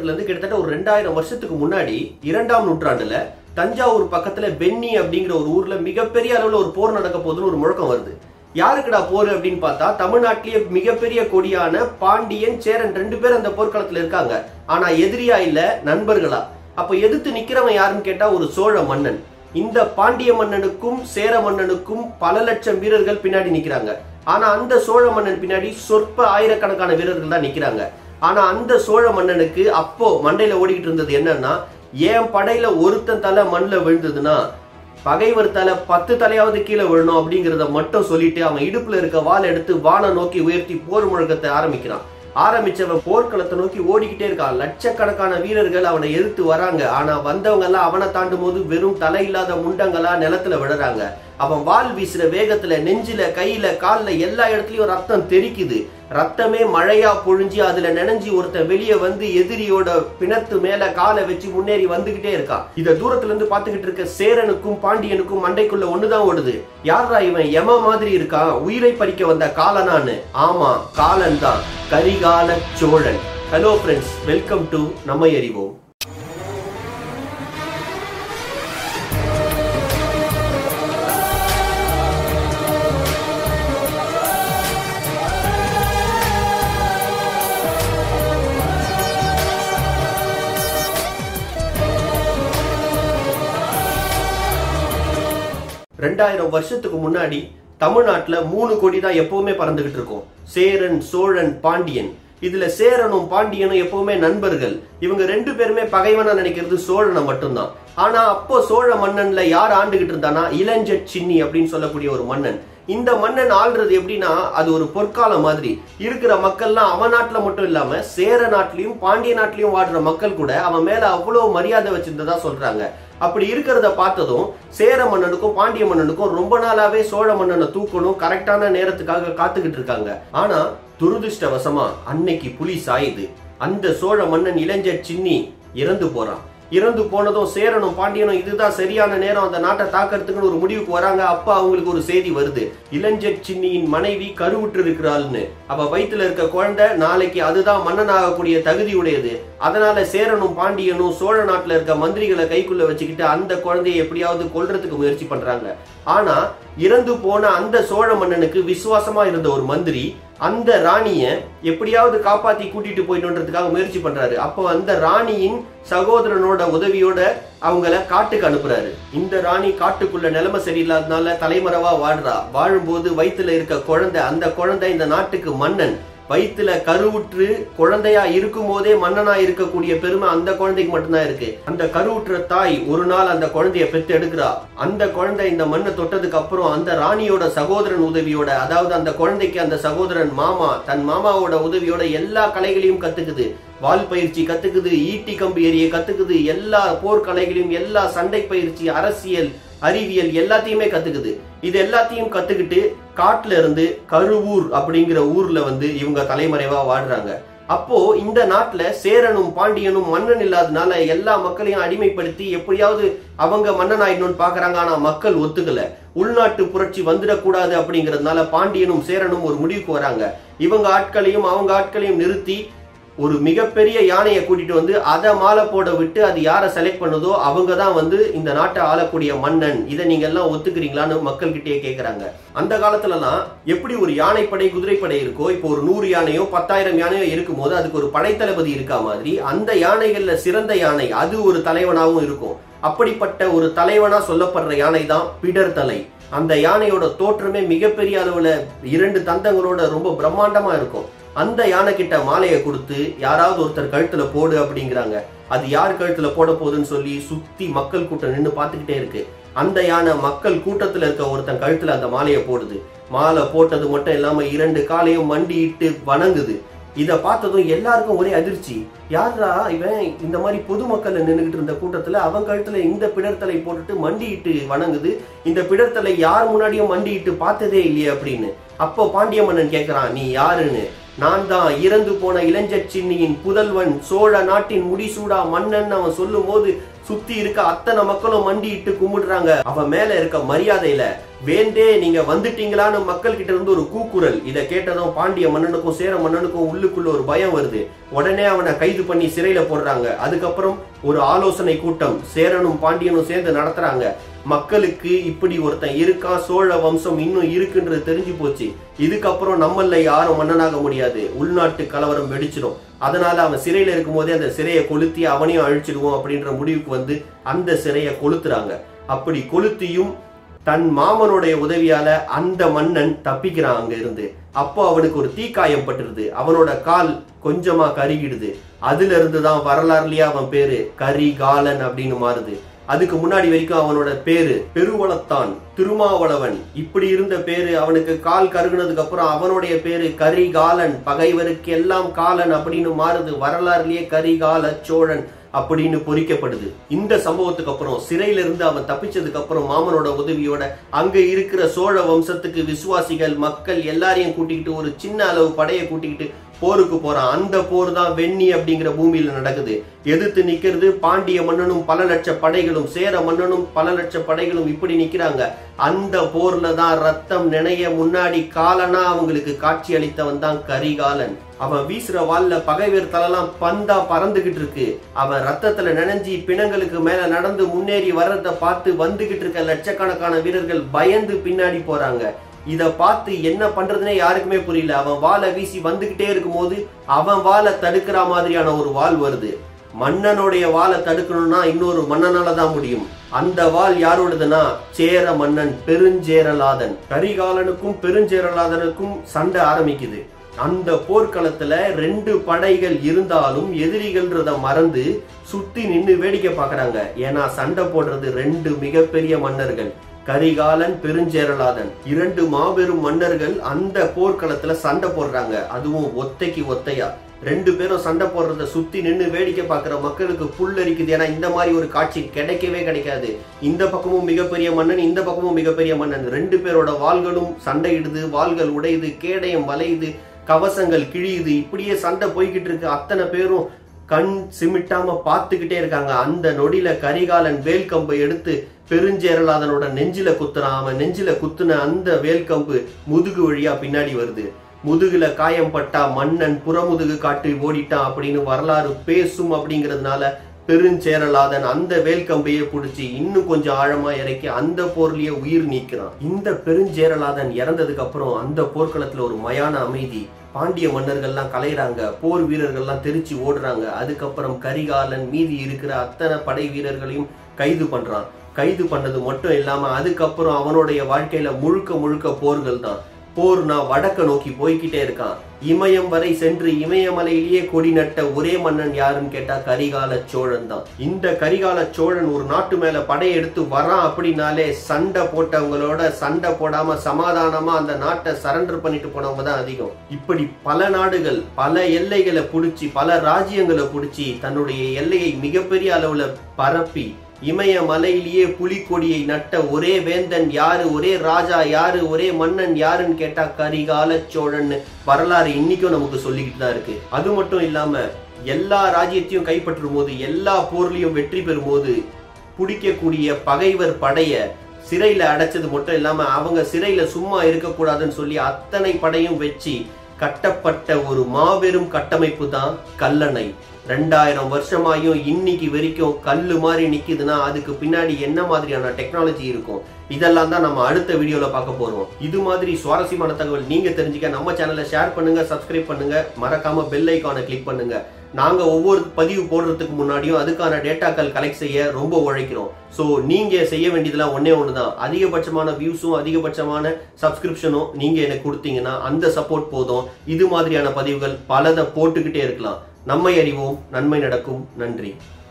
காலகட்டத்துல இருந்து கிட்டத்தட்ட ஒரு ரெண்டாயிரம் வருஷத்துக்கு முன்னாடி இரண்டாம் நூற்றாண்டுல தஞ்சாவூர் பக்கத்துல வெண்ணி அப்படிங்கிற ஒரு ஊர்ல மிகப்பெரிய அளவுல ஒரு போர் நடக்க போகுதுன்னு ஒரு முழக்கம் வருது யாருக்குடா போர் அப்படின்னு பார்த்தா தமிழ்நாட்டிலேயே மிகப்பெரிய கொடியான பாண்டியன் சேரன் ரெண்டு பேர் அந்த போர்க்களத்துல இருக்காங்க ஆனா எதிரியா இல்ல நண்பர்களா அப்ப எதிர்த்து நிக்கிறவன் யாருன்னு கேட்டா ஒரு சோழ மன்னன் இந்த பாண்டிய மன்னனுக்கும் சேர மன்னனுக்கும் பல லட்சம் வீரர்கள் பின்னாடி நிக்கிறாங்க ஆனா அந்த சோழ மன்னன் பின்னாடி சொற்ப ஆயிரக்கணக்கான வீரர்கள் தான் நிக்கிறாங்க ஆனா அந்த சோழ மன்னனுக்கு அப்போ மண்டையில ஓடிக்கிட்டு இருந்தது என்னன்னா என் படையில ஒருத்தன் தலை மண்ணில் விழுந்ததுன்னா பகைவர் தலை பத்து தலையாவது கீழே விழணும் அப்படிங்கிறத மட்டும் சொல்லிட்டு அவன் இடுப்புல இருக்க வாள் எடுத்து வானை நோக்கி உயர்த்தி போர் முழக்கத்தை ஆரம்பிக்கிறான் ஆரம்பிச்சவன் போர்க்களத்தை நோக்கி ஓடிக்கிட்டே இருக்கான் லட்சக்கணக்கான வீரர்கள் அவனை எதிர்த்து வராங்க ஆனா வந்தவங்க எல்லாம் அவனை தாண்டும் போது வெறும் தலை இல்லாத முண்டங்களா நிலத்துல விழுறாங்க அவன் வால் வீசுற வேகத்துல நெஞ்சில கையில கால்ல எல்லா இடத்துலயும் ரத்தம் தெறிக்குது ரத்தமே மழையா பொழிஞ்சு அதுல நினைஞ்சு ஒருத்தன் வெளியே வந்து எதிரியோட பிணத்து மேல காலை வச்சு முன்னேறி வந்துகிட்டே இருக்கான் இத தூரத்துல இருந்து பாத்துக்கிட்டு இருக்க சேரனுக்கும் பாண்டியனுக்கும் மண்டைக்குள்ள ஒண்ணுதான் ஓடுது யாரா இவன் எம மாதிரி இருக்கான் உயிரை பறிக்க வந்த காலனான்னு ஆமா காலன் தான் Karikala Cholan hello friends welcome to நம்மை அறிவோம் ரெண்டாயிரம் வருஷத்துக்கு முன்னாடி தமிழ்நாட்டுல மூணு கொடி தான் எப்பவுமே பறந்துகிட்டு இருக்கும் சேரன் சோழன் பாண்டியன் இதுல சேரனும் பாண்டியனும் எப்பவுமே நண்பர்கள் இவங்க ரெண்டு பேருமே பகைவனா நினைக்கிறது சோழனை மட்டும்தான் ஆனா அப்போ சோழ மன்னன்ல யார் ஆண்டுகிட்டு இருந்தானா இளஞ்சட் சின்னி அப்படின்னு சொல்லக்கூடிய ஒரு மன்னன் இந்த மன்னன் ஆள்றது எப்படின்னா அது ஒரு பொற்காலம் மாதிரி இருக்கிற மக்கள்லாம் அவன் நாட்டுல மட்டும் இல்லாம சேர நாட்டிலையும் பாண்டிய நாட்டிலையும் வாடுற மக்கள் கூட அவன் மேல அவ்வளவு மரியாதை வச்சிருந்ததா சொல்றாங்க அப்படி இருக்கிறத பார்த்ததும் சேர மன்னனுக்கும் பாண்டிய மன்னனுக்கும் ரொம்ப நாளாவே சோழ மன்னனை தூக்கணும் கரெக்டான நேரத்துக்காக காத்துக்கிட்டு இருக்காங்க ஆனா துரதிருஷ்டவசமா அன்னைக்கு புலி சாயுது அந்த சோழ மன்னன் இளைஞர் சின்னி இறந்து போறான் இறந்து போனதும் சேரனும் பாண்டியனும் இதுதான் சரியான நேரம் அந்த நாட்டை தாக்கிறதுக்குன்னு ஒரு முடிவுக்கு வராங்க அப்ப அவங்களுக்கு ஒரு செய்தி வருது இளஞ்செட் சின்னியின் மனைவி கருவுற்று இருக்கிறாள்னு அவ வயித்துல இருக்க குழந்தை நாளைக்கு அதுதான் மன்னனாகக்கூடிய தகுதி உடையது அதனால சேரனும் பாண்டியனும் சோழ நாட்டுல இருக்க மந்திரிகளை கைக்குள்ள வச்சுக்கிட்டு அந்த குழந்தையை எப்படியாவது கொல்றதுக்கு முயற்சி பண்றாங்க ஆனா இறந்து போன அந்த சோழ மன்னனுக்கு விசுவாசமா இருந்த ஒரு மந்திரி அந்த ராணிய எப்படியாவது காப்பாத்தி கூட்டிட்டு போயிடணுன்றதுக்காக முயற்சி பண்றாரு அப்போ அந்த ராணியின் சகோதரனோட உதவியோட அவங்கள காட்டுக்கு அனுப்புறாரு இந்த ராணி காட்டுக்குள்ள நிலைமை சரியில்லாதனால தலைமறைவா வாழ்றா வாழும்போது வயித்துல இருக்க குழந்தை அந்த குழந்தை இந்த நாட்டுக்கு மன்னன் வயித்துல கருவுற்று குழந்தையா இருக்கும் போதே மன்னனா இருக்கக்கூடிய பெருமை அந்த குழந்தைக்கு மட்டும்தான் இருக்கு அந்த கருவுற்ற தாய் ஒரு நாள் அந்த குழந்தைய பெத்து எடுக்கிறா அந்த குழந்தை இந்த மண்ணை தொட்டதுக்கு அப்புறம் அந்த ராணியோட சகோதரன் உதவியோட அதாவது அந்த குழந்தைக்கு அந்த சகோதரன் மாமா தன் மாமாவோட உதவியோட எல்லா கலைகளையும் கத்துக்குது வால் பயிற்சி கத்துக்குது ஈட்டி கம்பு எறிய கத்துக்குது எல்லா போர்க்கலைகளையும் எல்லா சண்டை பயிற்சி அரசியல் அறிவியல் எல்லாத்தையுமே கத்துக்குது இது எல்லாத்தையும் கத்துக்கிட்டு காட்டுல இருந்து கருவூர் அப்படிங்கிற ஊர்ல வந்து இவங்க தலைமறைவா வாழ்றாங்க அப்போ இந்த நாட்டுல சேரனும் பாண்டியனும் மன்னன் இல்லாதனால எல்லா மக்களையும் அடிமைப்படுத்தி எப்படியாவது அவங்க மன்னன் ஆயிடணும்னு பாக்குறாங்க ஆனா மக்கள் ஒத்துக்கல உள்நாட்டு புரட்சி வந்துடக்கூடாது அப்படிங்கறதுனால பாண்டியனும் சேரனும் ஒரு முடிவுக்கு வராங்க இவங்க ஆட்களையும் அவங்க ஆட்களையும் நிறுத்தி ஒரு மிகப்பெரிய யானையை கூட்டிட்டு வந்து அதை மாலை போட விட்டு அது யாரை செலக்ட் பண்ணுதோ அவங்க தான் வந்து இந்த நாட்டை ஆளக்கூடிய மன்னன் இதை நீங்க எல்லாம் ஒத்துக்கிறீங்களான்னு மக்கள் கிட்டே கேட்கறாங்க அந்த காலத்துலலாம் எப்படி ஒரு யானைப்படை குதிரைப்படை இருக்கோ இப்போ ஒரு நூறு யானையோ பத்தாயிரம் யானையோ இருக்கும் போது அதுக்கு ஒரு படைத்தளபதி இருக்கா மாதிரி அந்த யானைகள்ல சிறந்த யானை அது ஒரு தலைவனாகவும் இருக்கும் அப்படிப்பட்ட ஒரு தலைவனா சொல்லப்படுற யானை தான் பிடர் தலை அந்த யானையோட தோற்றமே மிகப்பெரிய அளவுல இரண்டு தந்தங்களோட ரொம்ப பிரம்மாண்டமா இருக்கும் அந்த யானை கிட்ட மாலையை கொடுத்து யாராவது ஒருத்தர் கழுத்துல போடு அப்படிங்கிறாங்க அது யார் கழுத்துல போட போகுதுன்னு சொல்லி சுத்தி மக்கள் கூட்டம் நின்று பார்த்துக்கிட்டே இருக்கு அந்த யானை மக்கள் கூட்டத்துல இருக்க ஒருத்தன் கழுத்துல அந்த மாலையை போடுது மாலை போட்டது மட்டும் இல்லாம இரண்டு காலையும் மண்டியிட்டு வணங்குது இத பார்த்ததும் எல்லாருக்கும் ஒரே அதிர்ச்சி யாரா இவன் இந்த மாதிரி பொதுமக்கள் நின்றுகிட்டு இருந்த கூட்டத்துல அவன் கழுத்துல இந்த பிடர்த்தலை போட்டுட்டு மண்டியிட்டு வணங்குது இந்த பிடர்த்தலை யார் முன்னாடியும் மண்டியிட்டு பார்த்ததே இல்லையே அப்படின்னு அப்போ பாண்டிய மன்னன் கேட்கறான் நீ யாருன்னு நான் தான் இறந்து போன இளஞ்சச்சின்னியின் புதல்வன் சோழ நாட்டின் முடிசூடா மன்னன் அவன் சொல்லும் போது சுத்தி இருக்க அத்தனை மக்களும் மண்டிட்டு கும்பிடுறாங்க அவன் மேல இருக்க மரியாதையில வேண்டே நீங்க வந்துட்டீங்களான்னு மக்கள் கிட்ட இருந்து ஒரு கூக்குரல் இதை கேட்டதும் பாண்டிய மன்னனுக்கும் சேர மன்னனுக்கும் உள்ளுக்குள்ள ஒரு பயம் வருது உடனே அவனை கைது பண்ணி சிறையில போடுறாங்க அதுக்கப்புறம் ஒரு ஆலோசனை கூட்டம் சேரனும் பாண்டியனும் சேர்ந்து நடத்துறாங்க மக்களுக்கு இப்படி ஒருத்தன் இருக்கான் சோழ வம்சம் இன்னும் இருக்குன்றது தெரிஞ்சு போச்சு இதுக்கப்புறம் நம்மள யாரும் மன்னனாக முடியாது உள்நாட்டு கலவரம் வெடிச்சிடும் அதனால அவன் சிறையில இருக்கும் போதே அந்த சிறையை கொளுத்தி அவனையும் அழிச்சிடுவோம் அப்படின்ற முடிவுக்கு வந்து அந்த சிறையை கொளுத்துறாங்க அப்படி கொளுத்தியும் தன் மாமனுடைய உதவியால அந்த மன்னன் தப்பிக்கிறான் அங்க இருந்து அப்போ அவனுக்கு ஒரு தீக்காயம் பட்டுருது அவனோட கால் கொஞ்சமா கருகிடுது அதுல இருந்து தான் வரலாறுலயே அவன் பேரு கரிகாலன் அப்படின்னு மாறுது அதுக்கு முன்னாடி வரைக்கும் அவனோட பேரு பெருவளத்தான் திருமாவளவன் இப்படி இருந்த பேரு அவனுக்கு கால் கருகுனதுக்கு அப்புறம் அவனுடைய பேரு கரிகாலன் பகைவருக்கு எல்லாம் காலன் அப்படின்னு மாறுது வரலாறுலயே கரிகால சோழன் அப்படின்னு பொறிக்கப்படுது இந்த சம்பவத்துக்கு அப்புறம் சிறையில இருந்து அவன் தப்பிச்சதுக்கு அப்புறம் மாமனோட உதவியோட அங்க இருக்கிற சோழ வம்சத்துக்கு விசுவாசிகள் மக்கள் எல்லாரையும் கூட்டிக்கிட்டு ஒரு சின்ன அளவு படையை கூட்டிக்கிட்டு போருக்கு போறான் அந்த போர் தான் வெண்ணி அப்படிங்கிற பூமியில நடக்குது எதிர்த்து நிக்கிறது பாண்டிய மன்னனும் பல லட்ச படைகளும் சேர மன்னனும் பல லட்ச படைகளும் இப்படி நிக்கிறாங்க அந்த போர்ல தான் ரத்தம் நினைய முன்னாடி காலனா அவங்களுக்கு காட்சி அளித்தவன் தான் கரிகாலன் அவன் வீசுற வால்ல பகைவர் தலெல்லாம் பந்தா பறந்துகிட்டு இருக்கு அவன் ரத்தத்துல நினைஞ்சி பிணங்களுக்கு மேல நடந்து முன்னேறி வர்றத பார்த்து வந்துகிட்டு இருக்க லட்சக்கணக்கான வீரர்கள் பயந்து பின்னாடி போறாங்க இத பார்த்து என்ன பண்றதுனே யாருக்குமே புரியல அவன் வாளை வீசி வந்துகிட்டே இருக்கும்போது அவன் வாளை தடுக்கிற மாதிரியான ஒரு வாள் வருது மன்னனுடைய வாளை தடுக்கணும்னா இன்னொரு மன்னனால தான் முடியும் அந்த வாள் யாரோடதுன்னா சேர மன்னன் பெருஞ்சேரலாதன் கரிகாலனுக்கும் பெருஞ்சேரலாதனுக்கும் சண்டை ஆரம்பிக்குது அந்த போர்க்களத்துல ரெண்டு படைகள் இருந்தாலும் எதிரிகள்ன்றத மறந்து சுத்தி நின்னு வேடிக்கை பார்க்கறாங்க ஏன்னா சண்டை போடுறது ரெண்டு மிகப்பெரிய மன்னர்கள் கரிகாலன் பெருஞ்சேரலாதன் இரண்டு மாபெரும் மன்னர்கள் அந்த போர்க்களத்துல சண்டை போடுறாங்க அதுவும் ஒத்தைக்கு ஒத்தையா ரெண்டு பேரும் சண்டை போடுறத சுத்தி நின்னு வேடிக்கை பார்க்குற மக்களுக்கு புல்லரிக்குது ஏன்னா இந்த மாதிரி ஒரு காட்சி கிடைக்கவே கிடைக்காது இந்த பக்கமும் மிகப்பெரிய மன்னன் இந்த பக்கமும் மிகப்பெரிய மன்னன் ரெண்டு பேரோட வாள்களும் சண்டையிடுது வாள்கள் உடையுது கேடயம் வளையுது கவசங்கள் கிழியுது இப்படியே சண்டை போய்கிட்டு இருக்கு அத்தனை பேரும் கண் சிமிட்டாம பார்த்துக்கிட்டே இருக்காங்க அந்த நொடியில கரிகாலன் வேல்கம்பை எடுத்து பெருஞ்சேரலாதனோட நெஞ்சில குத்துறான் அவன் நெஞ்சில குத்துன அந்த வேல்கம்பு முதுகு வழியா பின்னாடி வருது முதுகுல காயம் பட்டா மன்னன் புறமுதுகு காட்டி ஓடிட்டான் அப்படின்னு வரலாறு பேசும் அப்படிங்கிறதுனால பெருஞ்சேரலாதன் அந்த வேல்கம்பையே பிடிச்சி இன்னும் கொஞ்சம் ஆழமா இறக்கி அந்த போர்லயே உயிர் நீக்கிறான் இந்த பெருஞ்சேரலாதன் இறந்ததுக்கு அப்புறம் அந்த போர்க்களத்துல ஒரு மயான அமைதி பாண்டிய மன்னர்கள்லாம் கலைறாங்க போர் வீரர்கள்லாம் தெரிச்சு ஓடுறாங்க அதுக்கப்புறம் கரிகாலன் மீதி இருக்கிற அத்தனை படை வீரர்களையும் கைது பண்றான் கைது பண்ணது மட்டும் இல்லாம அதுக்கப்புறம் அவனுடைய வாழ்க்கையில முழுக்க முழுக்க போர்கள் தான் போர்னா வடக்க நோக்கி போய்கிட்டே இருக்கான் இமயம் வரை சென்று இமயமலையிலேயே கொடி நட்ட ஒரே மன்னன் யாருன்னு கேட்டா கரிகால சோழன் தான் இந்த கரிகால சோழன் ஒரு நாட்டு மேல படையெடுத்து வரான் அப்படின்னாலே சண்டை போட்டவங்களோட சண்டை போடாம சமாதானமா அந்த நாட்டை சரண்டர் பண்ணிட்டு போனவங்க தான் அதிகம் இப்படி பல நாடுகள் பல எல்லைகளை புடிச்சு பல ராஜ்யங்களை புடிச்சு தன்னுடைய எல்லையை மிகப்பெரிய அளவுல பரப்பி இமய மலையிலேயே புலிக்கொடியை நட்ட ஒரே வேந்தன் யாரு ஒரே ராஜா யாரு ஒரே மன்னன் யாருன்னு கேட்டா கரிகால சோழன் வரலாறு இன்னைக்கும் நமக்கு சொல்லிக்கிட்டு தான் இருக்கு அது மட்டும் இல்லாம எல்லா ராஜ்யத்தையும் கைப்பற்றும் போது எல்லா போர்லயும் வெற்றி பெறும் போது பிடிக்கக்கூடிய பகைவர் படைய சிறையில அடைச்சது மட்டும் இல்லாம அவங்க சிறையில சும்மா இருக்கக்கூடாதுன்னு சொல்லி அத்தனை படையும் வச்சு கட்டப்பட்ட ஒரு மாபெரும் கட்டமைப்பு தான் கல்லணை ரெண்டாயிரம் வருஷமாயும் இன்னைக்கு வரைக்கும் கல்லு மாதிரி நிக்குதுன்னா அதுக்கு பின்னாடி என்ன மாதிரியான டெக்னாலஜி இருக்கும் இதெல்லாம் தான் நம்ம அடுத்த வீடியோல பார்க்க போறோம் இது மாதிரி சுவாரஸ்யமான தகவல் நீங்க தெரிஞ்சுக்க நம்ம சேனலை ஷேர் பண்ணுங்க சப்ஸ்கிரைப் பண்ணுங்க மறக்காம பெல் ஐக்கானை கிளிக் பண்ணுங்க நாங்க ஒவ்வொரு பதிவு போடுறதுக்கு முன்னாடியும் அதுக்கான டேட்டாக்கள் கலெக்ட் செய்ய ரொம்ப உழைக்கிறோம் ஸோ நீங்க செய்ய வேண்டியதெல்லாம் ஒன்னே ஒண்ணுதான் அதிகபட்சமான வியூஸும் அதிகபட்சமான சப்ஸ்கிரிப்ஷனும் நீங்க எனக்கு கொடுத்தீங்கன்னா அந்த சப்போர்ட் போதும் இது மாதிரியான பதிவுகள் பலதை போட்டுக்கிட்டே இருக்கலாம் நம்மை அறிவோம் நன்மை நடக்கும் நன்றி